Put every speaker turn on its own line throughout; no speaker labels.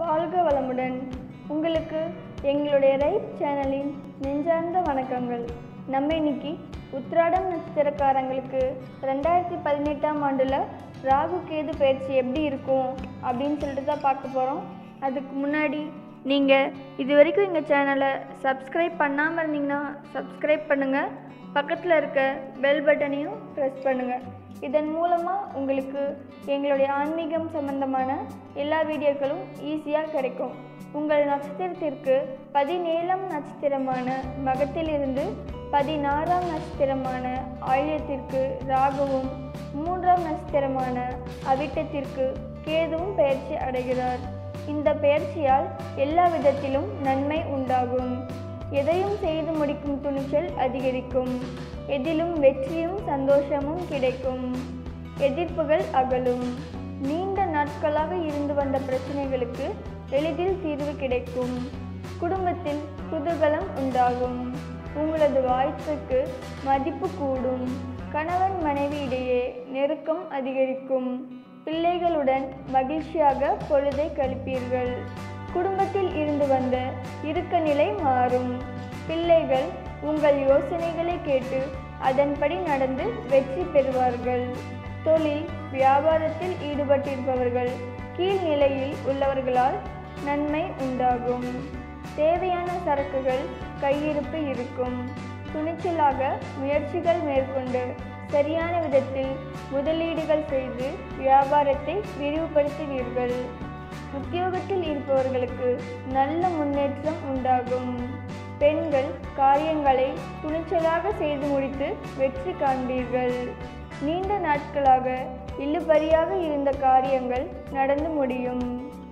வாழ்க வளமுடன் உங்களுக்கு எங்களுடைய ரைட் சேனலின் நெஞ்சார்ந்த வணக்கங்கள் நம்ம இன்னைக்கு உத்திராடம் நட்சத்திரக்காரங்களுக்கு ரெண்டாயிரத்தி பதினெட்டாம் ஆண்டில் ராகு கேது பயிற்சி எப்படி இருக்கும் அப்படின்னு சொல்லிட்டு தான் பார்க்க போகிறோம் அதுக்கு முன்னாடி நீங்கள் இது வரைக்கும் எங்கள் சேனலை சப்ஸ்கிரைப் பண்ணாமல் இருந்தீங்கன்னா சப்ஸ்கிரைப் பண்ணுங்கள் பக்கத்தில் இருக்க பெல் பட்டனையும் ப்ரெஸ் பண்ணுங்கள் இதன் மூலமாக உங்களுக்கு எங்களுடைய ஆன்மீகம் சம்பந்தமான எல்லா வீடியோக்களும் ஈஸியாக கிடைக்கும் உங்கள் நட்சத்திரத்திற்கு பதினேழாம் நட்சத்திரமான மகத்திலிருந்து பதினாறாம் நட்சத்திரமான ஆயில்யத்திற்கு ராகுவும் மூன்றாம் நட்சத்திரமான அவிட்டத்திற்கு கேதுவும் பயிற்சி அடைகிறார் இந்த பயிற்சியால் எல்லா விதத்திலும் நன்மை உண்டாகும் எதையும் செய்து முடிக்கும் துணிச்சல் அதிகரிக்கும் எதிலும் வெற்றியும் சந்தோஷமும் கிடைக்கும் எதிர்ப்புகள் அகலும் நீண்ட நாட்களாக இருந்து வந்த பிரச்சனைகளுக்கு எளிதில் தீர்வு கிடைக்கும் குடும்பத்தில் குதூகலம் உண்டாகும் உங்களது வாய்ப்புக்கு மதிப்பு கூடும் கணவன் மனைவி இடையே நெருக்கம் அதிகரிக்கும் பிள்ளைகளுடன் மகிழ்ச்சியாக பொழுதை கழிப்பீர்கள் குடும்பத்தில் இருந்து வந்த இறுக்க நிலை மாறும் பிள்ளைகள் உங்கள் யோசனைகளை கேட்டு அதன்படி நடந்து வெற்றி பெறுவார்கள் தொழில் வியாபாரத்தில் ஈடுபட்டிருப்பவர்கள் கீழ்நிலையில் உள்ளவர்களால் நன்மை உண்டாகும் தேவையான சரக்குகள் கையிருப்பு இருக்கும் துணிச்சலாக முயற்சிகள் மேற்கொண்டு சரியான விதத்தில் முதலீடுகள் செய்து வியாபாரத்தை விரிவுபடுத்துவீர்கள் உத்தியோகத்தில் இருப்பவர்களுக்கு நல்ல முன்னேற்றம் உண்டாகும் பெண்கள் காரியங்களை துணிச்சலாக செய்து முடித்து வெற்றி காண்பீர்கள் நீண்ட நாட்களாக இழுபறியாக இருந்த காரியங்கள் நடந்து முடியும்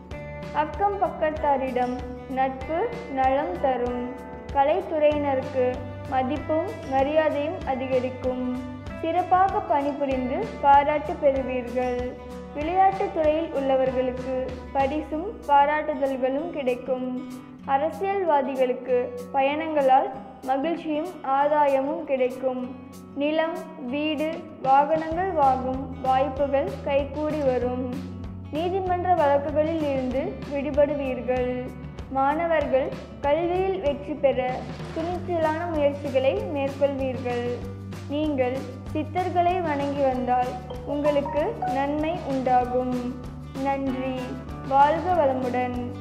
அக்கம் பக்கத்தாரிடம் நட்பு நலம் தரும் கலைத்துறையினருக்கு மதிப்பும் மரியாதையும் அதிகரிக்கும் சிறப்பாக பணிபுரிந்து பாராட்டு பெறுவீர்கள் விளையாட்டுத் துறையில் உள்ளவர்களுக்கு பரிசும் பாராட்டுதல்களும் கிடைக்கும் அரசியல்வாதிகளுக்கு பயணங்களால் மகிழ்ச்சியும் ஆதாயமும் கிடைக்கும் நிலம் வீடு வாகனங்கள் வாங்கும் வாய்ப்புகள் கைகூடி வரும் நீதிமன்ற வழக்குகளில் இருந்து விடுபடுவீர்கள் மாணவர்கள் கல்வியில் வெற்றி பெற துணிச்சலான முயற்சிகளை மேற்கொள்வீர்கள் நீங்கள் சித்தர்களை வணங்கி வந்தால் உங்களுக்கு நன்மை உண்டாகும் நன்றி வாழ்க வளமுடன்